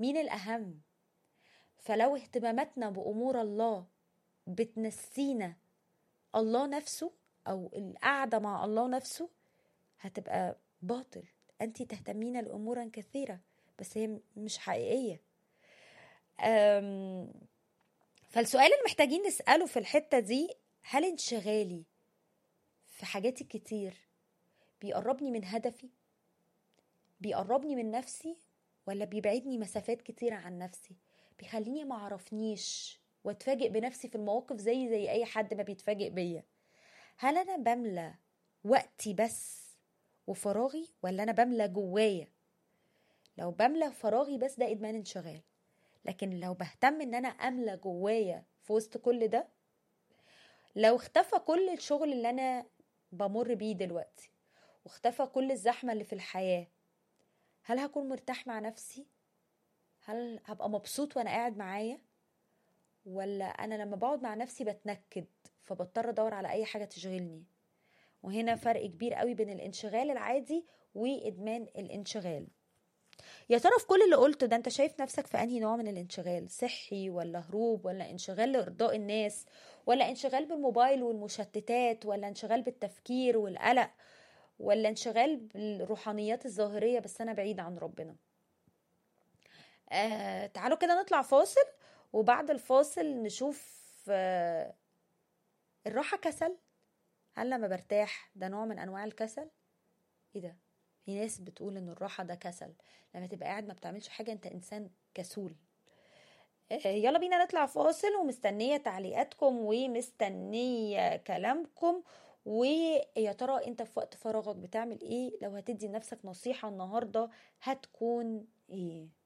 مين الاهم فلو اهتماماتنا بامور الله بتنسينا الله نفسه او القعده مع الله نفسه هتبقى باطل انت تهتمين لامورا كثيره بس هي مش حقيقيه أم فالسؤال اللي محتاجين نساله في الحته دي هل انشغالي في حاجاتي كتير بيقربني من هدفي بيقربني من نفسي ولا بيبعدني مسافات كتيرة عن نفسي بيخليني ما اعرفنيش واتفاجئ بنفسي في المواقف زي زي اي حد ما بيتفاجئ بيا هل انا بملى وقتي بس وفراغي ولا انا بملى جوايا لو بملى فراغي بس ده ادمان انشغال لكن لو بهتم ان انا املى جوايا في وسط كل ده لو اختفى كل الشغل اللي انا بمر بيه دلوقتي واختفى كل الزحمة اللي في الحياة هل هكون مرتاح مع نفسي هل هبقى مبسوط وانا قاعد معايا ولا انا لما بقعد مع نفسي بتنكد فبضطر ادور على اي حاجه تشغلني وهنا فرق كبير قوي بين الانشغال العادي وادمان الانشغال يا ترى في كل اللي قلته ده انت شايف نفسك في انهي نوع من الانشغال صحي ولا هروب ولا انشغال لارضاء الناس ولا انشغال بالموبايل والمشتتات ولا انشغال بالتفكير والقلق ولا انشغال بالروحانيات الظاهريه بس انا بعيد عن ربنا آه تعالوا كده نطلع فاصل وبعد الفاصل نشوف آه الراحه كسل هل لما برتاح ده نوع من انواع الكسل ايه ده في ناس بتقول ان الراحه ده كسل لما تبقى قاعد ما بتعملش حاجه انت انسان كسول آه يلا بينا نطلع فاصل ومستنيه تعليقاتكم ومستنيه كلامكم ويا ترى انت في وقت فراغك بتعمل ايه لو هتدي نفسك نصيحه النهارده هتكون ايه